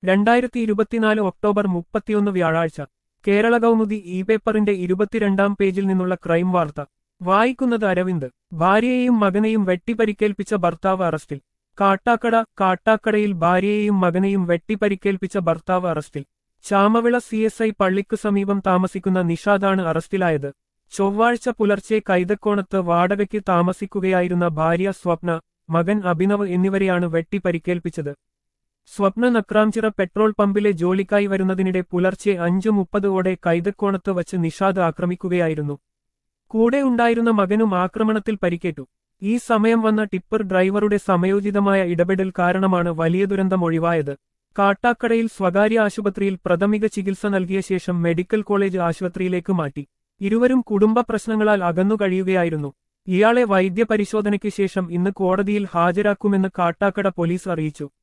രണ്ടായിരത്തി ഇരുപത്തിനാല് ഒക്ടോബർ മുപ്പത്തിയൊന്ന് വ്യാഴാഴ്ച കേരള കൗമുദി ഇ പേപ്പറിന്റെ ഇരുപത്തിരണ്ടാം പേജിൽ നിന്നുള്ള ക്രൈം വാർത്ത വായിക്കുന്നത് അരവിന്ദ് ഭാര്യയെയും മകനെയും വെട്ടിപ്പരിക്കേൽപ്പിച്ച ഭർത്താവ് അറസ്റ്റിൽ കാട്ടാക്കട കാട്ടാക്കടയിൽ ഭാര്യയെയും മകനെയും വെട്ടിപ്പരിക്കേൽപ്പിച്ച ഭർത്താവ് അറസ്റ്റിൽ ചാമവിള സി എസ് ഐ പള്ളിക്കു സമീപം താമസിക്കുന്ന നിഷാദാണ് അറസ്റ്റിലായത് ചൊവ്വാഴ്ച പുലർച്ചെ കൈതക്കോണത്ത് വാടകയ്ക്ക് താമസിക്കുകയായിരുന്ന ഭാര്യ സ്വപ്ന മകൻ അഭിനവ് എന്നിവരെയാണ് വെട്ടിപ്പരിക്കേൽപ്പിച്ചത് സ്വപ്ന നക്രാംചിറ പെട്രോൾ പമ്പിലെ ജോലിക്കായി വരുന്നതിനിടെ പുലർച്ചെ അഞ്ചു മുപ്പതോടെ കൈതക്കോണത്ത് വച്ച് നിഷാദ് ആക്രമിക്കുകയായിരുന്നു കൂടെ ഉണ്ടായിരുന്ന മകനും ആക്രമണത്തിൽ പരിക്കേറ്റു ഈ സമയം വന്ന ടിപ്പർ ഡ്രൈവറുടെ സമയോചിതമായ ഇടപെടൽ കാരണമാണ് വലിയ ദുരന്തം ഒഴിവായത് കാട്ടാക്കടയിൽ സ്വകാര്യ ആശുപത്രിയിൽ പ്രാഥമിക ചികിത്സ നൽകിയ ശേഷം മെഡിക്കൽ കോളേജ് ആശുപത്രിയിലേക്ക് മാറ്റി ഇരുവരും കുടുംബ പ്രശ്നങ്ങളാൽ അകന്നു കഴിയുകയായിരുന്നു ഇയാളെ വൈദ്യപരിശോധനയ്ക്ക് ശേഷം ഇന്ന് കോടതിയിൽ ഹാജരാക്കുമെന്ന് കാട്ടാക്കട പോലീസ് അറിയിച്ചു